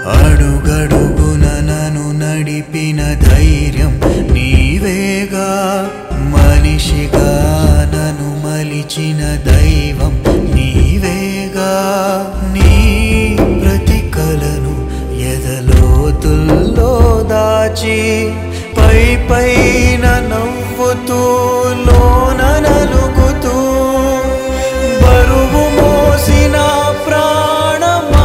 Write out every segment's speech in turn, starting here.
అడుగడుగున నన్ను నడిపిన ధైర్యం నీవేగా మనిషిగా నన్ను మలిచిన దైవం నీవేగా నీ ప్రతి కలను ఎదలోతుల్లో దాచి పై పైన నవ్వుతూ లోన నలుగుతూ బరువు మోసిన ప్రాణమా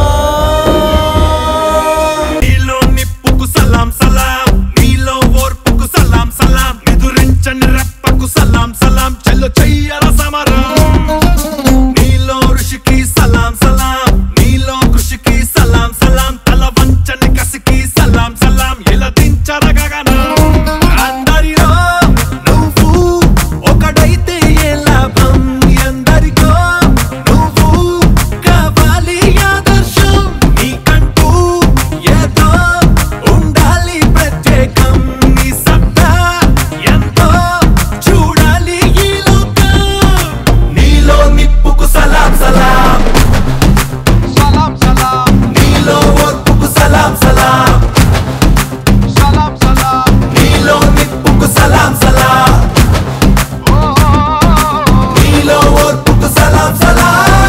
నీలో నిప్పుకు సలాం సలాం నీలో ఓర్పుకు సలాం సలాం ఎదురించని రెప్పకు సలాం సలాం చెల్లు చెయ్యర సమరం నీలో ఋషికి సలాం సలాం నీలో కృషికి సలాం సలాం తల వంచని కసికి సలాం సలాం ఇలా దించర గగనం అందరిలో నువ్వు ఒకడైతే ఏ లాభం ఎందరికో నువ్వు కావాలి ఆదర్శం నీకంటూ ఏదో ఉండాలి ప్రత్యేకం నీ సత్తా ఎంతో చూడాలి ఈ లోకం నీలో నిప్పుకు సలాం సలాం Salam salam, నీలో ఓర్పుకు సలాం సలాం salam salam. నీలో నిప్పుకు సలాం సలాం Oh, oh, oh, oh. నీలో ఓర్పుకు సలాం సలాం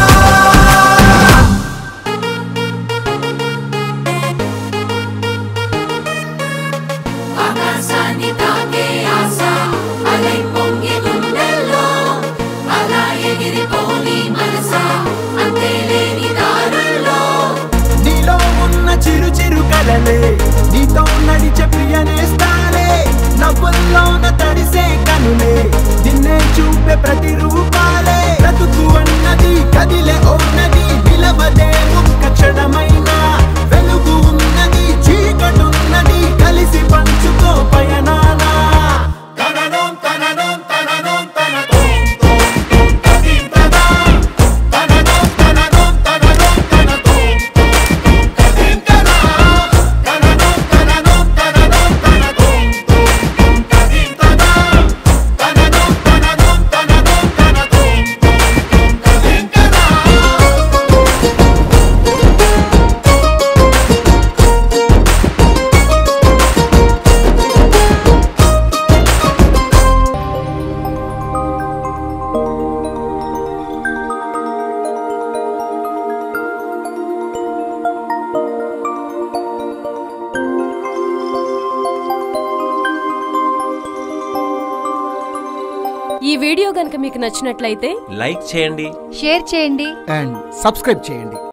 ఆకాశాన్ని తాకే ఆశ అలై పొంగి గుండెల్లో అలా ఎగిరిపోని మనస అంతే లేని దారుల్లో నీలో ఉన్న చిరు చిరు కలలే నీతో నడిచే ప్రియనేస్తాలే నవ్వుల్లోన తడిసే కనులే నిన్నే చూపే ప్రతి రూపాలే బ్రతుకు అన్నది కదిలే ఓన్నది నిలవదే ఒక్క క్షణమైనా వెలుగు ఉన్నది చీకటున్నది కలిసి పంచుకో పయనానా తననం తననం తననం తననం తోం తదిం తదా తననం తననం తననం తననం తదిం తదా తననం తననం తననం తననం తదిం తదా తననం తననం తననం తననం తదిం తదా ఈ వీడియో గనుక మీకు నచ్చినట్లయితే లైక్ చేయండి షేర్ చేయండి అండ్ సబ్స్క్రైబ్ చేయండి